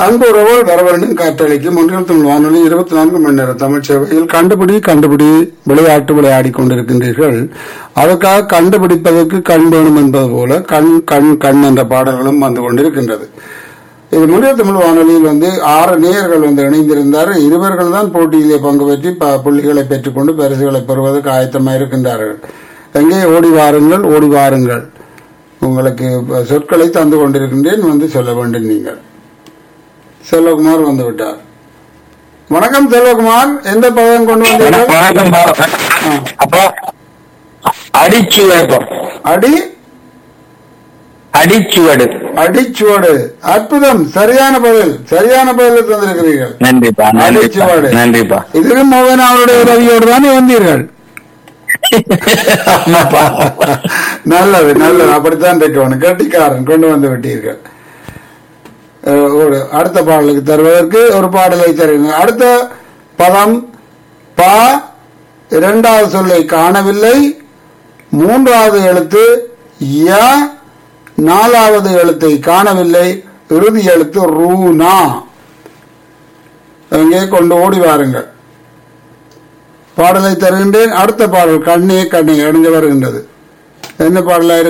அன்பு உறவோடு வர வேண்டும் காற்றளிக்கு முன்னில் தமிழ் வானொலி இருபத்தி நான்கு மணி நேர தமிழ் சேவையில் கண்டுபிடி கண்டுபிடி விளையாட்டு விளையாடி கொண்டிருக்கின்றீர்கள் அதற்காக கண்டுபிடிப்பதற்கு கண் வேணும் என்பது போல கண் கண் கண் என்ற பாடல்களும் வந்து கொண்டிருக்கின்றது இது முன்னில் தமிழ் வானொலியில் வந்து ஆறு நேயர்கள் வந்து இணைந்திருந்தார் இருவர்கள் தான் போட்டியிலே பங்கு பெற்றி ப- புள்ளிகளை பெற்றுக்கொண்டு பரிசுகளை பெறுவதற்கு ஆயத்தமாக இருக்கின்றார்கள் எங்கே ஓடி வாருங்கள் ஓடி வாருங்கள் உங்களுக்கு சொற்களை தந்து கொண்டிருக்கின்றேன் வந்து சொல்ல வேண்டும் நீங்கள் செல்வகுமார் வந்து விட்டார் வணக்கம் செல்வகுமார் எந்த பதம் கொண்டு வந்தீர்கள் வணக்கம் அப்போ அடிச்சுவடு அடி அடிச்சுவடு அடிச்சுவடு அற்புதம் சரியான பதில் சரியான பதில் தந்திருக்கிறீர்கள் நன்றிப்பா நன்றிப்பா அடிச்சுவடு நன்றிப்பா இதிலும் மோகன் அவருடைய உதவியோடு தானே வந்தீர்கள் ஆமாப்பா நல்லது நல்லது அப்படித்தான் இருக்கணும் கட்டிக்காரன் கொண்டு வந்து விட்டீர்கள் அஹ், ஒரு அடுத்த பாடலுக்கு தருவதற்கு ஒரு பாடலை தருவீங்க அடுத்த பதம் பா இரண்டாவது சொல்லை காணவில்லை மூன்றாவது எழுத்து ய நாலாவது எழுத்தை காணவில்லை இறுதி எழுத்து ரூனா அங்கே கொண்டு ஓடி வாருங்கள் பாடலை தருகின்றேன் அடுத்த பாடல் கண்ணே கண்ணே அணிஞ்சு வருகின்றது என்ன பாடலா இருக்கு